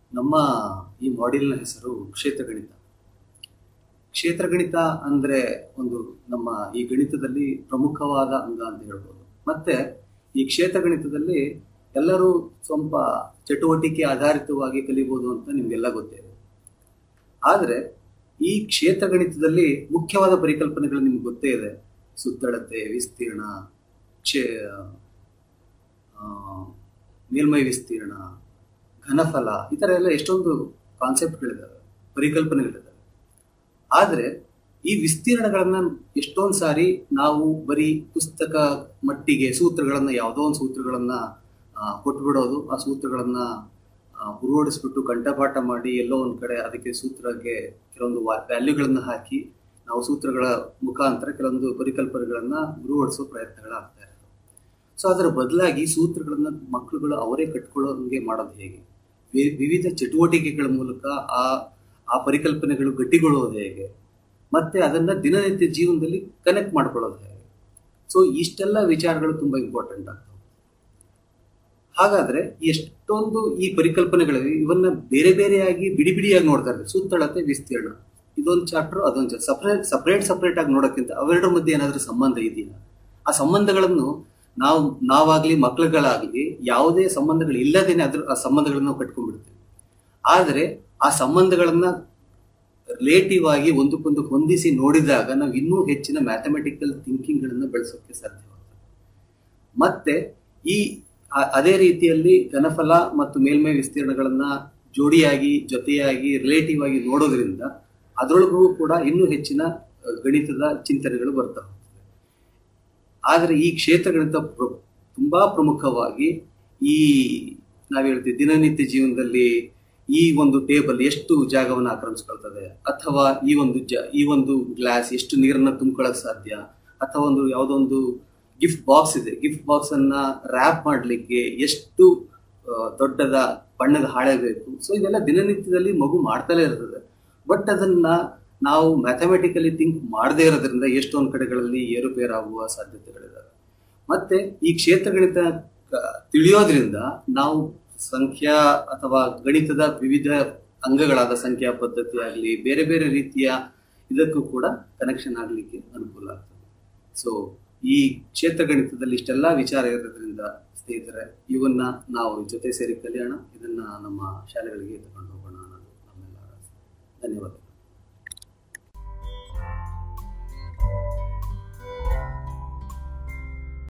ನಮ್ಮ ಈ ಮಾಡ್ಯೂಲ್ನ ಹೆಸರು ಕ್ಷೇತ್ರಗಣಿತ ಕ್ಷೇತ್ರಗಣಿತ ಅಂದ್ರೆ ಒಂದು ನಮ್ಮ ಈ ಗಣಿತದಲ್ಲಿ ಪ್ರಮುಖವಾದ ಅಂಗ ಅಂತ ಹೇಳ್ಬೋದು ಮತ್ತೆ ಈ ಕ್ಷೇತ್ರಗಣಿತದಲ್ಲಿ ಎಲ್ಲರೂ ಸ್ವಲ್ಪ ಚಟುವಟಿಕೆ ಆಧಾರಿತವಾಗಿ ಕಲಿಬಹುದು ಅಂತ ನಿಮ್ಗೆಲ್ಲ ಗೊತ್ತಿದೆ ಆದರೆ ಈ ಕ್ಷೇತ್ರಗಣಿತದಲ್ಲಿ ಮುಖ್ಯವಾದ ಪರಿಕಲ್ಪನೆಗಳು ನಿಮ್ಗೆ ಗೊತ್ತೇ ಇದೆ ಸುತ್ತಳತೆ ವಿಸ್ತೀರ್ಣ ಕ್ಷೇ ಆ, ಮೇಲ್ಮೈ ವಿಸ್ತೀರ್ಣ ಘನಫಲ ಈ ಥರ ಎಲ್ಲ ಎಷ್ಟೊಂದು ಕಾನ್ಸೆಪ್ಟ್ಗಳಿದ್ದಾವೆ ಪರಿಕಲ್ಪನೆಗಳಿದ್ದಾವೆ ಆದರೆ ಈ ವಿಸ್ತೀರ್ಣಗಳನ್ನ ಎಷ್ಟೊಂದು ಸಾರಿ ನಾವು ಬರೀ ಪುಸ್ತಕ ಮಟ್ಟಿಗೆ ಸೂತ್ರಗಳನ್ನ ಯಾವುದೋ ಒಂದು ಸೂತ್ರಗಳನ್ನ ಆ, ಕೊಟ್ಬಿಡೋದು ಆ ಸೂತ್ರಗಳನ್ನ ಆ, ಉರುವಡಿಸ್ಬಿಟ್ಟು ಕಂಠಪಾಠ ಮಾಡಿ ಎಲ್ಲೋ ಒಂದ್ ಕಡೆ ಅದಕ್ಕೆ ಸೂತ್ರಕ್ಕೆ ಕೆಲವೊಂದು ವ್ಯಾಲ್ಯೂಗಳನ್ನ ಹಾಕಿ ನಾವು ಸೂತ್ರಗಳ ಮುಖಾಂತರ ಕೆಲವೊಂದು ಪರಿಕಲ್ಪನೆಗಳನ್ನ ಉರುವಡಿಸೋ ಪ್ರಯತ್ನಗಳಾಗ್ತಾ ಇರೋದು ಸೊ ಅದರ ಬದಲಾಗಿ ಸೂತ್ರಗಳನ್ನ ಮಕ್ಕಳುಗಳು ಅವರೇ ಕಟ್ಕೊಳ್ಳೋಂಗೆ ಮಾಡೋದು ಹೇಗೆ ವಿ- ವಿವಿಧ ಚಟುವಟಿಕೆಗಳ ಮೂಲಕ ಆ ಆ ಪರಿಕಲ್ಪನೆಗಳು ಗಟ್ಟಿಗೊಳ್ಳೋದು ಹೇಗೆ ಮತ್ತೆ ಅದನ್ನ ದಿನನಿತ್ಯ ಜೀವನದಲ್ಲಿ ಕನೆಕ್ಟ್ ಮಾಡ್ಕೊಳ್ಳೋದು ಹೇಗೆ ಸೊ ಇಷ್ಟೆಲ್ಲ ವಿಚಾರಗಳು ತುಂಬಾ ಇಂಪಾರ್ಟೆಂಟ್ ಆಗ್ತವೆ ಹಾಗಾದ್ರೆ ಎಷ್ಟೊಂದು ಈ ಪರಿಕಲ್ಪನೆಗಳಿವೆ ಇವನ್ನ ಬೇರೆ ಬೇರೆಯಾಗಿ ಬಿಡಿ ಬಿಡಿಯಾಗಿ ನೋಡ್ತಾ ಇದ್ದಾರೆ ಸುತ್ತಳತೆ ವಿಸ್ತೀರ್ಣ ಇದೊಂದು ಚಾಪ್ಟರ್ ಅದೊಂದು ಚಾಪ್ಟರ್ ಸಪರೇಟ್ ಸಪರೇಟ್ ಸಪರೇಟ್ ಆಗಿ ನೋಡೋಕ್ಕಿಂತ ಅವೆರಡರ ಮಧ್ಯೆ ಏನಾದ್ರೂ ಸಂಬಂಧ ಇದೆಯಾ ಆ ಸಂಬಂಧಗಳನ್ನು ನಾವು ನಾವಾಗ್ಲಿ ಮಕ್ಕಳುಗಳಾಗ್ಲಿ ಯಾವುದೇ ಸಂಬಂಧಗಳು ಇಲ್ಲದೇನೆ ಅದ್ರ ಆ ಸಂಬಂಧಗಳನ್ನ ನಾವು ಕಟ್ಕೊಂಡ್ಬಿಡ್ತೀವಿ ಆದರೆ ಆ ಸಂಬಂಧಗಳನ್ನ ರಿಲೇಟಿವ್ ಆಗಿ ಒಂದಕ್ಕೊಂದು ಹೊಂದಿಸಿ ನೋಡಿದಾಗ ನಾವು ಇನ್ನೂ ಹೆಚ್ಚಿನ ಮ್ಯಾಥಮೆಟಿಕಲ್ ಥಿಂಕಿಂಗ್ ಗಳನ್ನ ಬೆಳೆಸೋಕೆ ಸಾಧ್ಯವಾಗ್ತದೆ ಮತ್ತೆ ಈ ಆ- ಅದೇ ರೀತಿಯಲ್ಲಿ ಘನಫಲ ಮತ್ತು ಮೇಲ್ಮೈ ವಿಸ್ತೀರ್ಣಗಳನ್ನ ಜೋಡಿಯಾಗಿ ಜೊತೆಯಾಗಿ ರಿಲೇಟಿವ್ ಆಗಿ ನೋಡೋದ್ರಿಂದ ಅದರೊಳಗೂ ಕೂಡ ಇನ್ನೂ ಹೆಚ್ಚಿನ ಅ, ಗಣಿತದ ಚಿಂತನೆಗಳು ಬರ್ತಾ ಹೋಗ್ತದೆ ಆದರೆ ಈ ಕ್ಷೇತ್ರಗಣಿತ ಪ್ರ- ತುಂಬಾ ಪ್ರಮುಖವಾಗಿ ಈ ನಾವ್ ಹೇಳ್ತೀವಿ ದಿನನಿತ್ಯ ಜೀವನದಲ್ಲಿ ಈ ಒಂದು ಟೇಬಲ್ ಎಷ್ಟು ಜಾಗವನ್ನು ಆಕ್ರಮಿಸ್ಕೊಳ್ತದೆ ಅಥವಾ ಈ ಒಂದು ಜ ಈ ಒಂದು ಗ್ಲಾಸ್ ಎಷ್ಟು ನೀರನ್ನ ತುಂಬ್ಕೊಳ್ಳಕ್ ಸಾಧ್ಯ ಅಥವಾ ಒಂದು ಯಾವುದೋ ಒಂದು ಗಿಫ್ಟ್ ಬಾಕ್ಸ್ ಇದೆ ಗಿಫ್ಟ್ ಬಾಕ್ಸ್ ಅನ್ನ ರ್ಯಾಪ್ ಮಾಡ್ಲಿಕ್ಕೆ ಎಷ್ಟು ಆ, ದೊಡ್ಡದ ಬಣ್ಣದ ಹಾಳೆ ಬೇಕು ಸೊ ಇದೆಲ್ಲ ದಿನನಿತ್ಯದಲ್ಲಿ ಮಗು ಮಾಡ್ತಲೇ ಇರ್ತದೆ ಬಟ್ ಅದನ್ನ ನಾವು ಮ್ಯಾಥಮೆಟಿಕಲಿ ಥಿಂಕ್ ಮಾಡದೇ ಇರೋದ್ರಿಂದ ಎಷ್ಟೊಂದು ಕಡೆಗಳಲ್ಲಿ ಏರುಪೇರಾಗುವ ಸಾಧ್ಯತೆಗಳಿದಾವೆ ಮತ್ತೆ ಈ ಕ್ಷೇತ್ರಗಣಿತ ಕ- ತಿಳಿಯೋದ್ರಿಂದ ನಾವು ಸಂಖ್ಯಾ ಅಥವಾ ಗಣಿತದ ವಿವಿಧ ಅಂಗಗಳಾದ ಸಂಖ್ಯಾ ಪದ್ಧತಿ ಆಗಲಿ ಬೇರೆ ಬೇರೆ ರೀತಿಯ ಇದಕ್ಕೂ ಕೂಡ ಕನೆಕ್ಷನ್ ಆಗಲಿಕ್ಕೆ ಅನುಕೂಲ ಆಗ್ತದೆ ಸೊ ಈ ಕ್ಷೇತ್ರ ಗಣಿತದಲ್ಲಿ ಇಷ್ಟೆಲ್ಲ ವಿಚಾರ ಇರೋದ್ರಿಂದ ಸ್ನೇಹಿತರೆ ಇವನ್ನ ನಾವು ಜೊತೆ ಸೇರಿ ಕಲಿಯೋಣ ಇದನ್ನ ನಮ್ಮ ಶಾಲೆಗಳಿಗೆ ತಗೊಂಡು ಹೋಗೋಣ